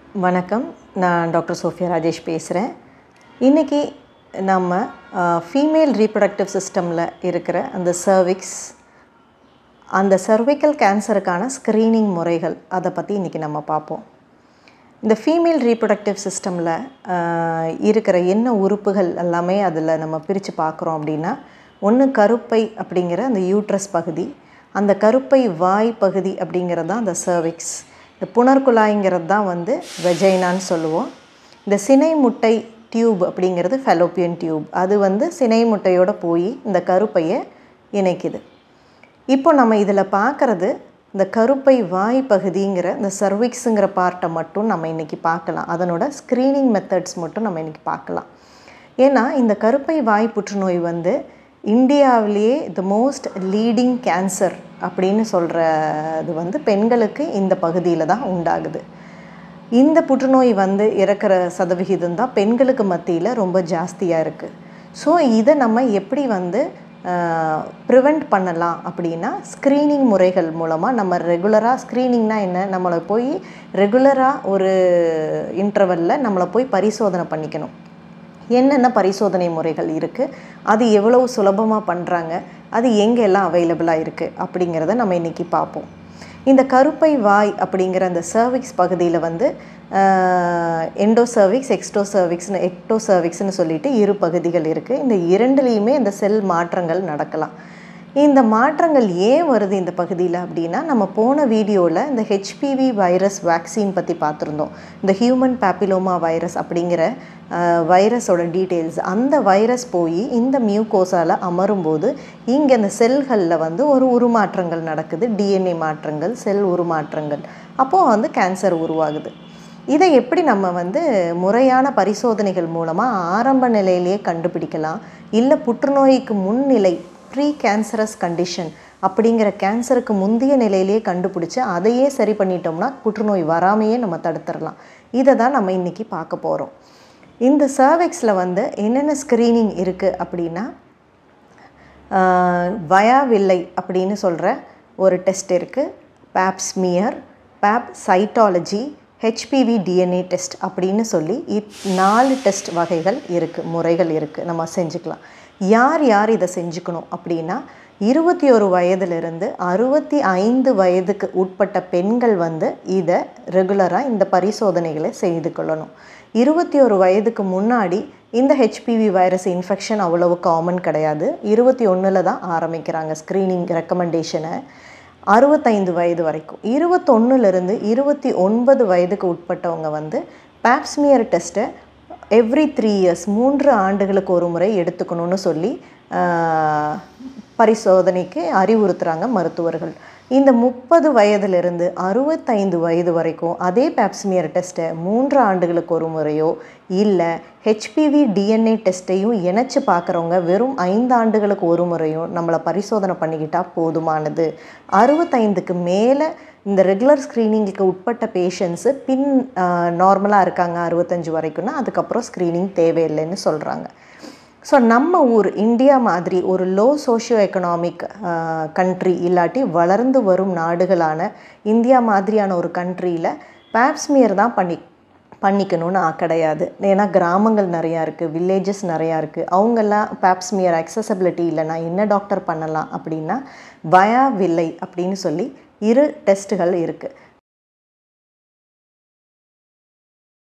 வணக்கம் நான் doctor Sofia Rajesh பேசுகிறேன் இன்றைக்கி நம்ம ஃபீமேல் ரீப்ரொடக்டிவ் சிஸ்டமில் இருக்கிற அந்த சர்விக்ஸ் அந்த சர்விக்கல் கேன்சருக்கான ஸ்க்ரீனிங் முறைகள் அதை பற்றி இன்றைக்கி நம்ம பார்ப்போம் இந்த ஃபீமேல் ரீப்ரொடக்டிவ் சிஸ்டமில் இருக்கிற என்ன உறுப்புகள் எல்லாமே அதில் நம்ம பிரித்து பார்க்குறோம் அப்படின்னா ஒன்று கருப்பை அப்படிங்கிற அந்த யூட்ரஸ் பகுதி அந்த கருப்பை வாய் பகுதி அப்படிங்கிறது தான் அந்த சர்விக்ஸ் இந்த புனர்குழாய்ங்கிறது தான் வந்து வெஜைனான்னு சொல்லுவோம் இந்த சினை முட்டை டியூப் அப்படிங்கிறது ஃபெலோப்பியன் டியூப் அது வந்து சினை முட்டையோடு போய் இந்த கருப்பையை இணைக்குது இப்போ நம்ம இதில் பார்க்குறது இந்த கருப்பை வாய் பகுதிங்கிற இந்த சர்விக்ஸுங்கிற பார்ட்டை மட்டும் நம்ம இன்றைக்கி பார்க்கலாம் அதனோட ஸ்க்ரீனிங் மெத்தட்ஸ் மட்டும் நம்ம இன்றைக்கி பார்க்கலாம் ஏன்னா இந்த கருப்பை வாய் புற்றுநோய் வந்து இந்தியாவிலேயே த மோஸ்ட் லீடிங் கேன்சர் அப்படின்னு சொல்கிறது வந்து பெண்களுக்கு இந்த பகுதியில் தான் உண்டாகுது இந்த புற்றுநோய் வந்து இறக்கிற சதவிகிதம் தான் பெண்களுக்கு மத்தியில் ரொம்ப ஜாஸ்தியாக இருக்குது ஸோ இதை நம்ம எப்படி வந்து ப்ரிவெண்ட் பண்ணலாம் அப்படின்னா ஸ்க்ரீனிங் முறைகள் மூலமாக நம்ம ரெகுலராக ஸ்க்ரீனிங்னால் என்ன நம்மளை போய் ரெகுலராக ஒரு இன்டர்வலில் நம்மளை போய் பரிசோதனை பண்ணிக்கணும் என்னென்ன பரிசோதனை முறைகள் இருக்குது அது எவ்வளவு சுலபமாக பண்ணுறாங்க அது எங்கெல்லாம் அவைலபிளாக இருக்குது அப்படிங்கிறத நம்ம இன்றைக்கி பார்ப்போம் இந்த கருப்பை வாய் அப்படிங்கிற அந்த சர்விக்ஸ் பகுதியில் வந்து எண்டோ சர்விக்ஸ் எக்ஸ்டோ சர்விக்ஸ்னு எக்டோ சர்விக்ஸ்னு சொல்லிட்டு இரு பகுதிகள் இருக்குது இந்த இரண்டுலேயுமே இந்த செல் மாற்றங்கள் நடக்கலாம் இந்த மாற்றங்கள் ஏன் வருது இந்த பகுதியில் அப்படின்னா நம்ம போன வீடியோவில் இந்த ஹெச்பிவி வைரஸ் வேக்சின் பற்றி பார்த்துருந்தோம் இந்த ஹியூமன் பேப்பிலோமா வைரஸ் அப்படிங்கிற வைரஸோட டீட்டெயில்ஸ் அந்த வைரஸ் போய் இந்த மியூகோஸால் அமரும்போது இங்கே இந்த செல்களில் வந்து ஒரு உருமாற்றங்கள் நடக்குது டிஎன்ஏ மாற்றங்கள் செல் உருமாற்றங்கள் அப்போது வந்து கேன்சர் உருவாகுது இதை எப்படி நம்ம வந்து முறையான பரிசோதனைகள் மூலமாக ஆரம்ப நிலையிலேயே கண்டுபிடிக்கலாம் இல்லை புற்றுநோய்க்கு முன்னிலை ப்ரீ கேன்சரஸ் கண்டிஷன் அப்படிங்கிற கேன்சருக்கு முந்தைய நிலையிலேயே கண்டுபிடிச்சி அதையே சரி பண்ணிட்டோம்னா புற்றுநோய் வராமையே நம்ம தடுத்துடலாம் இதை தான் நம்ம இன்றைக்கி பார்க்க போகிறோம் இந்த சர்விக்ஸில் வந்து என்னென்ன ஸ்க்ரீனிங் இருக்குது அப்படின்னா வயாவில்லை அப்படின்னு சொல்கிற ஒரு டெஸ்ட் இருக்குது Pap smear Pap cytology HPV DNA test அப்படின்னு சொல்லி இப் நாலு டெஸ்ட் வகைகள் இருக்குது முறைகள் இருக்குது நம்ம செஞ்சுக்கலாம் யார் யார் இதை செஞ்சுக்கணும் அப்படின்னா இருபத்தி ஒரு வயதிலிருந்து அறுபத்தி ஐந்து வயதுக்கு உட்பட்ட பெண்கள் வந்து இதை ரெகுலராக இந்த பரிசோதனைகளை செய்து கொள்ளணும் இருபத்தி ஒரு வயதுக்கு முன்னாடி இந்த ஹெச்பிவி வைரஸ் இன்ஃபெக்ஷன் அவ்வளவு காமன் கிடையாது இருபத்தி ஒன்றில் தான் ஆரம்பிக்கிறாங்க ஸ்க்ரீனிங் ரெக்கமெண்டேஷனை அறுபத்தைந்து வயது வரைக்கும் இருபத்தொன்னுலேருந்து இருபத்தி ஒன்பது வயதுக்கு உட்பட்டவங்க வந்து பேப்ஸ்மியர் டெஸ்ட்டை எவ்ரி த்ரீ இயர்ஸ் மூன்று ஆண்டுகளுக்கு ஒரு முறை எடுத்துக்கணும்னு சொல்லி பரிசோதனைக்கு அறிவுறுத்துகிறாங்க மருத்துவர்கள் இந்த முப்பது வயதிலிருந்து அறுபத்தைந்து வயது வரைக்கும் அதே பேப்ஸ்மியர் டெஸ்ட்டை மூன்று ஆண்டுகளுக்கு ஒரு முறையோ இல்லை ஹெச்பிவி டிஎன்ஏ டெஸ்ட்டையும் இணைச்சி பார்க்குறவங்க வெறும் ஐந்து ஆண்டுகளுக்கு ஒரு முறையும் நம்மளை பரிசோதனை பண்ணிக்கிட்டால் போதுமானது அறுபத்தைந்துக்கு மேலே இந்த ரெகுலர் ஸ்க்ரீனிங்க்கு உட்பட்ட பேஷண்ட்ஸு பின் நார்மலாக இருக்காங்க அறுபத்தஞ்சு வரைக்கும்னா அதுக்கப்புறம் ஸ்க்ரீனிங் தேவையில்லைன்னு சொல்கிறாங்க ஸோ நம்ம ஊர் இந்தியா மாதிரி ஒரு லோ சோஷியோ எக்கனாமிக் கண்ட்ரி இல்லாட்டி வளர்ந்து வரும் நாடுகளான இந்தியா மாதிரியான ஒரு கண்ட்ரியில் பேப்ஸ்மியர் தான் பண்ணி பண்ணிக்கணும்னு கிடையாது ஏன்னா கிராமங்கள் நிறையா இருக்குது வில்லேஜஸ் நிறையா இருக்குது அவங்கெல்லாம் பேப்ஸ்மியர் அக்சசபிலிட்டி இல்லை நான் என்ன டாக்டர் பண்ணலாம் அப்படின்னா வயா வில்லை அப்படின்னு சொல்லி இரு டெஸ்ட்டுகள் இருக்குது